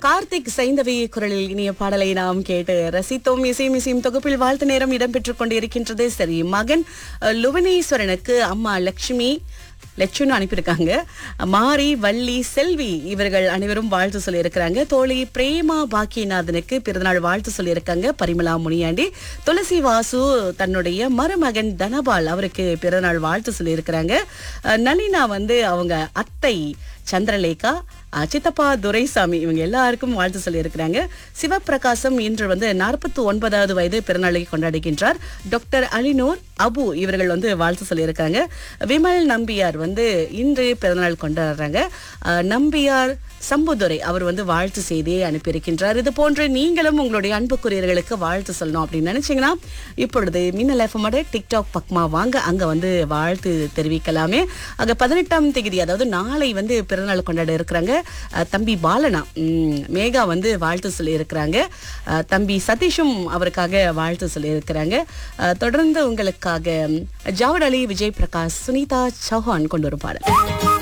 கார்த்திக் சைந்தவி குரலில் இனிய பாடலை நாம் கேட்டு ரசித்தோம் இசையும் இசையும் தொகுப்பில் வாழ்த்து நேரம் இடம்பெற்றுக் கொண்டிருக்கின்றது சரி மகன் அஹ், லுவனேஸ்வரனுக்கு அம்மா லட்சுமி லட்சுன்னு அனுப்பியிருக்காங்க மாரி வள்ளி செல்வி இவர்கள் அனைவரும் வாழ்த்து சொல்லியிருக்கிறாங்க தோழி பிரேமா பாக்கியநாதனுக்கு பிறந்தநாள் வாழ்த்து சொல்லியிருக்காங்க பரிமளா முனியாண்டி துளசி வாசு தன்னுடைய மருமகன் தனபால் அவருக்கு பிறந்தநாள் வாழ்த்து சொல்லியிருக்கிறாங்க அஹ், நளினா வந்து அவங்க அத்தை சந்திரலேகா அஹ், சித்தப்பா துரைசாமி இவங்க எல்லாருக்கும் வாழ்த்து சொல்லியிருக்கிறாங்க சிவபிரகாசம் இன்று வந்து நாற்பத்தி ஒன்பதாவது வயது பிறநாளை கொண்டாடுகின்றார் டாக்டர் அலினூர் அபு இவர்கள் வந்து வாழ்த்து சொல்லியிருக்காங்க விமல் நம்பியார் வந்து இன்று பிறந்தநாள் கொண்டாடுறாங்க அஹ், நம்பியார் சம்புதுரை அவர் வந்து வாழ்த்து செய்தியை அனுப்பியிருக்கின்றார் இது போன்று நீங்களும் உங்களுடைய அன்புக்குரியர்களுக்கு வாழ்த்து சொல்லணும் அப்படின்னு நினைச்சீங்கன்னா இப்பொழுது மின்னல் எஃப்எம்மோட டிக்டாக் பக்கமா வாங்க அங்க வந்து வாழ்த்து தெரிவிக்கலாமே அங்க பதினெட்டாம் தேதி அதாவது நாளை வந்து பிறந்தநாள் கொண்டாட இருக்கிறாங்க அஹ், தம்பி பாலனா உம், மேகா வந்து வாழ்த்து சொல்லி இருக்கிறாங்க தம்பி சதீஷும் அவருக்காக வாழ்த்து சொல்லி இருக்கிறாங்க தொடர்ந்து உங்களுக்காக ஜாவட் அலி விஜய் பிரகாஷ் சுனிதா சௌஹான் கொண்டு வரும் பாடல்